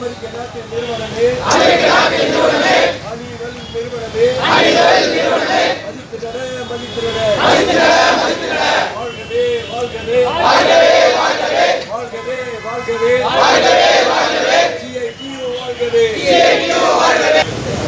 அமெரிக்க நாட்டின் நிறுவனமே அணிவல் நிறுவனமே மதித்திடர மதித்திடர வாழ்கவே வாழ்கவே வாழ்கவே வாழ்கவே CITU வாழ்கவே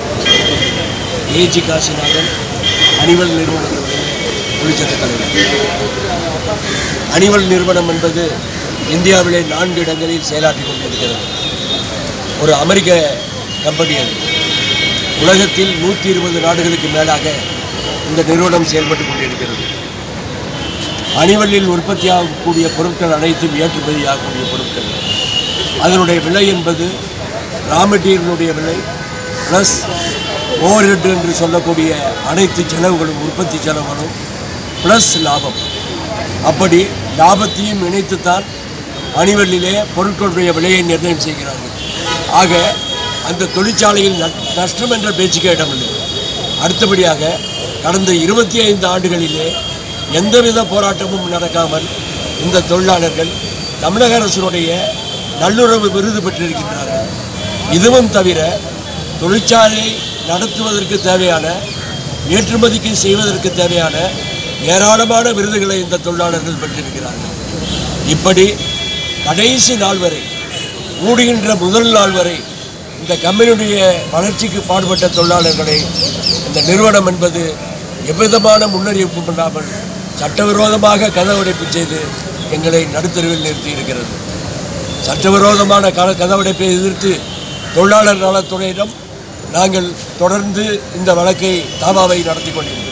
ஏஜி காசிநாதன் அணிவல் நிறுவனத்தினுடைய தொழிற்சங்க தலைவர் அணிவல் நிறுவனம் என்பது இந்தியாவிலே நான்கு இடங்களில் செயலாற்றிக் கொண்டிருக்கிறது ஒரு அமெரிக்க கம்பெனி அது உலகத்தில் நூற்றி இருபது நாடுகளுக்கு மேலாக இந்த நிறுவனம் செயல்பட்டு கொண்டிருக்கிறது அணிவல்லில் உற்பத்தியாகக்கூடிய பொருட்கள் அனைத்தும் ஏற்றுமதியாகக்கூடிய பொருட்கள் அதனுடைய விலை என்பது ரா மெட்டீரியலுடைய விலை ப்ளஸ் ஓவர்ஹெட் என்று சொல்லக்கூடிய அனைத்து செலவுகளும் உற்பத்தி செலவுகளும் ப்ளஸ் லாபம் அப்படி லாபத்தையும் இணைத்துத்தான் அணிவல்லிலே பொருட்களுடைய விலையை நிர்ணயம் செய்கிறார்கள் ஆக அந்த தொழிற்சாலையில் ந- நஷ்டம் என்ற பேச்சுக்கே இடமில்லை அடுத்தபடியாக கடந்த இருபத்தி ஐந்து ஆண்டுகளிலே எந்தவித போராட்டமும் நடக்காமல் இந்த தொழிலாளர்கள் தமிழக அரசினுடைய நல்லுறவு விருது பெற்றிருக்கின்றார்கள் இதுவும் தவிர தொழிற்சாலை நடத்துவதற்கு தேவையான ஏற்றுமதிக்கு செய்வதற்கு தேவையான ஏராளமான விருதுகளை இந்த தொழிலாளர்கள் பெற்றிருக்கிறார்கள் இப்படி கடைசி நாள் வரை மூடுகின்ற முதல் நாள் வரை இந்த கம்பெனியுடைய வளர்ச்சிக்கு பாடுபட்ட தொழிலாளர்களை இந்த நிறுவனம் என்பது எவ்விதமான முன்னறிவிப்பும் இல்லாமல் சட்டவிரோதமாக கதவடைப்பு செய்து எங்களை நடுத்தருவில் நிறுத்தி இருக்கிறது சட்டவிரோதமான க கதவடைப்பை எதிர்த்து தொழிலாளர் நலத்துறையிடம் நாங்கள் தொடர்ந்து இந்த வழக்கை தாவாவை நடத்தி கொண்டிருக்கிறோம்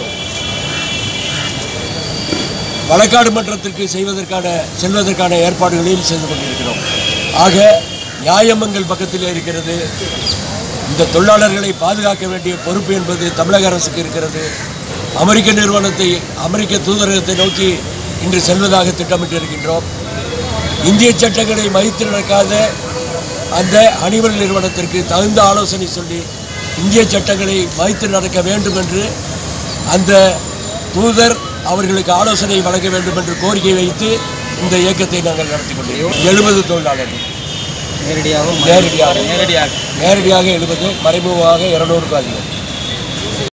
வழக்காடு மன்றத்திற்கு செய்வதற்கான செல்வதற்கான ஏற்பாடுகளையும் செய்து கொண்டிருக்கிறோம் ஆக நியாயமங்கள் பக்கத்தில் இருக்கிறது இந்த தொழிலாளர்களை பாதுகாக்க வேண்டிய பொறுப்பு என்பது தமிழக அரசுக்கு இருக்கிறது அமெரிக்க நிறுவனத்தை அமெரிக்க தூதரகத்தை நோக்கி இன்று செல்வதாக திட்டமிட்டிருக்கின்றோம் இந்திய சட்டங்களை மதித்து நடக்காத அந்த அணிவல் நிறுவனத்திற்கு தகுந்த ஆலோசனை சொல்லி இந்திய சட்டங்களை மதித்து நடக்க வேண்டும் என்று அந்த தூதர் அவர்களுக்கு ஆலோசனை வழங்க வேண்டும் என்று கோரிக்கை வைத்து இந்த இயக்கத்தை நாங்கள் நடத்தி கொண்டிருக்கிறோம் எழுபது தொழிலாளர்கள் நேரடியாகவும் நேரடியாக நேரடியாக நேரடியாக எழுபது மறைமுகமாக இருநூறுக்கும் அதிகம்